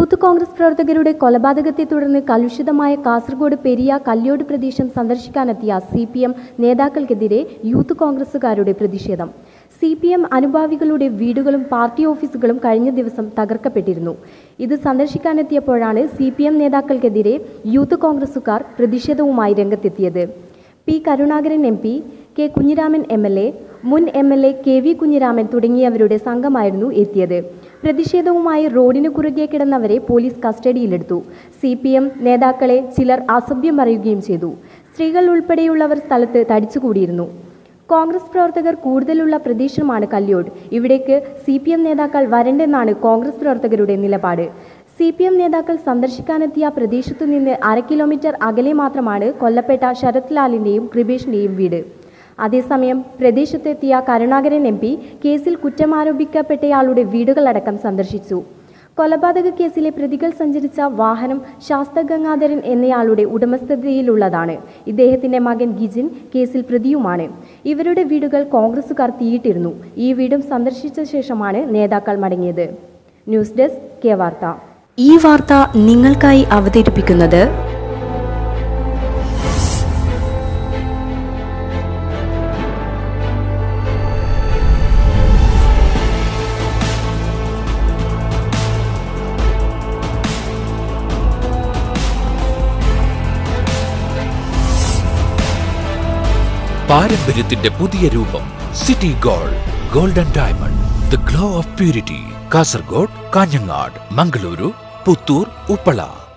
youth Congress പ്രവർത്തകരുടെ കൊലപാതകത്തെ തുടർന്ന് കലുഷിതമായ കാസർഗോഡ് പെരിയ കല്യോട് പ്രദേശം സന്ദർശിക്കാനെത്തിയ സി പി എം നേതാക്കൾക്കെതിരെ യൂത്ത് കോൺഗ്രസുകാരുടെ പ്രതിഷേധം സി പി എം അനുഭാവികളുടെ വീടുകളും പാർട്ടി ഓഫീസുകളും കഴിഞ്ഞ ദിവസം തകർക്കപ്പെട്ടിരുന്നു ഇത് സന്ദർശിക്കാനെത്തിയപ്പോഴാണ് സി പി എം നേതാക്കൾക്കെതിരെ യൂത്ത് കോൺഗ്രസുകാർ പ്രതിഷേധവുമായി രംഗത്തെത്തിയത് P Karunakaran M P K Kunhiraman M L A മുൻ M L A K V Kunhiraman തുടങ്ങിയവരുടെ സംഘമായിരുന്നു എത്തിയത് പ്രതിഷേധവുമായി റോഡിന് കുറുകെ കിടന്നവരെ പോലീസ് കസ്റ്റഡിയിലെടുത്തു സി പി എം നേതാക്കളെ ചിലർ അസഭ്യം പറയുകയും ചെയ്തു സ്ത്രീകൾ ഉൾപ്പെടെയുള്ളവർ സ്ഥലത്ത് തടിച്ചുകൂടിയിരുന്നു കോൺഗ്രസ് പ്രവർത്തകർ കൂടുതലുള്ള പ്രദേശമാണ് കല്യോട് ഇവിടേക്ക് സി പി എം നേതാക്കൾ വരണ്ടെന്നാണ് കോൺഗ്രസ് പ്രവർത്തകരുടെ നിലപാട് സി പി എം നേതാക്കൾ സന്ദർശിക്കാനെത്തിയ പ്രദേശത്തു നിന്ന് അര കിലോമീറ്റർ അകലെ മാത്രമാണ് കൊല്ലപ്പെട്ട ശരത് ലാലിൻ്റെയും കൃപേഷിൻ്റെയും വീട് അതേസമയം പ്രദേശത്തെത്തിയ കരുണാകരൻ എം പി കേസിൽ കുറ്റമാരോപിക്കപ്പെട്ടയാളുടെ വീടുകളടക്കം സന്ദർശിച്ചു കൊലപാതക കേസിലെ പ്രതികൾ സഞ്ചരിച്ച വാഹനം ശാസ്ത ഗംഗാധരൻ എന്നയാളുടെ ഉടമസ്ഥതയിലുള്ളതാണ് ഇദ്ദേഹത്തിന്റെ മകൻ ഗിജിൻ കേസിൽ പ്രതിയുമാണ് ഇവരുടെ വീടുകൾ കോൺഗ്രസുകാർ തീയിട്ടിരുന്നു ഈ വീടും സന്ദർശിച്ച ശേഷമാണ് നേതാക്കൾ മടങ്ങിയത് ന്യൂസ് ഡെസ്ക് കെ വാർത്ത ഈ വാർത്ത നിങ്ങൾക്കായി അവതരിപ്പിക്കുന്നത് പാരമ്പര്യത്തിന്റെ പുതിയ രൂപം city gold golden diamond the glow of purity Kasaragod Kanhangad Mangaluru Puttur Uppala